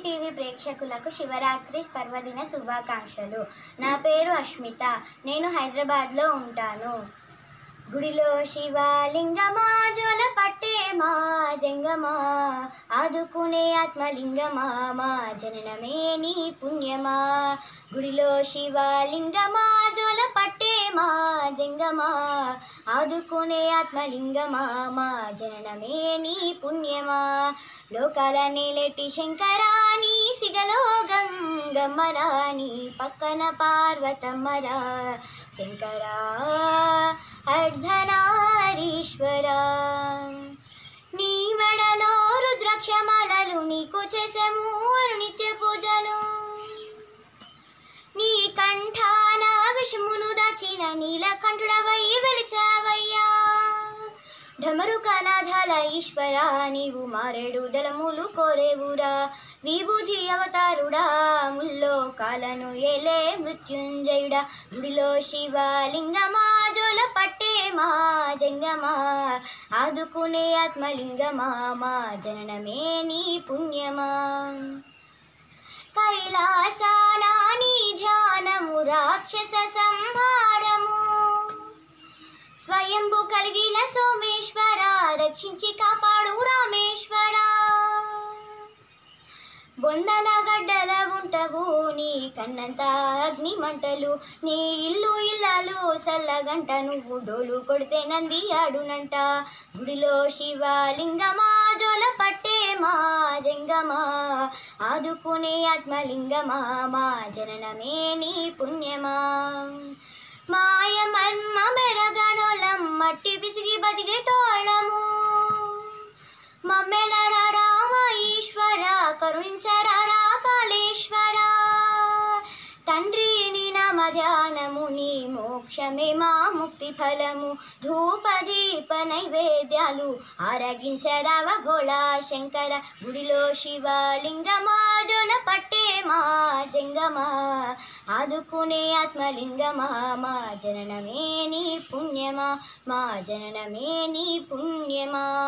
TV ప్రేక్షకులకు శివరాత్రి పర్వదిన శుభాకాంక్షలు నా పేరు అష్మిత నేను హైదరాబాద్లో ఉంటాను గుడిలో శివలింగమా జోల పట్టే మా జంగమా ఆదుకునే ఆత్మలింగమా మా జననమే నీ పుణ్యమా గుడిలో శివలింగమా జోల పట్టే మా జంగమా ఆదుకునే ఆత్మలింగమా మా జననమే నీ పుణ్యమా లోకాల నేలెట్టి శంకరాని సిగలో గంగమ్మరాని పక్కన పార్వతమ్మరా శంకరా అర్ధనారీశ్వరా నీ మెడలో రుద్రాక్షమాలలు నీకు చేసెము అను నిత్య పూజలు నీ కంఠాన విషమును దాచిన నీలకంఠుడవై వెలిచావయ్యా ఢమరు కనాథాల ఈశ్వర నీవు మారేడు దళములు కోరేవురా విభూతి అవతారుడా ముల్లో కాలను ఏలే మృత్యుంజయుడా గుడిలో శివలింగమా జోల పట్టే మా జంగమా ఆదుకునే ఆత్మలింగమా మా జననమే నీ పుణ్యమా కైలాసానా నీ ధ్యానము రాక్షస సంహారము స్వయంభు కలిగిన సోమేశ్వర రక్షించి కాపాడు రామేశ్వర బొందల గడ్డల ఉంటవు నీ కన్నంత అగ్ని మంటలు నీ ఇల్లు ఇల్లాలు సల్లగంట నువ్వు డోలు కొడితే నంది ఆడునంట గుడిలో శివలింగమా జోల పట్టే మా జంగమా ఆదుకునే ఆత్మలింగమా మా జననమే నీ పుణ్యమా మాయ మర్మ మెరగణోలం మట్టి పిసిగి బతికేటోళము మమ్మెలరా రామ ఈశ్వర కరుణించరా కాళేశ్వర తండ్రి నీ నామ ధ్యానము నీ మోక్షమే మా ముక్తి ఫలము ధూప దీప నైవేద్యాలు ఆరగించరావ భోళా శంకర గుడిలో శివలింగమా జోల పట్టే మా జంగమా ఆదుకునే ఆత్మలింగమా మా జననమే నీ పుణ్యమా మా జననమే నీ పుణ్యమా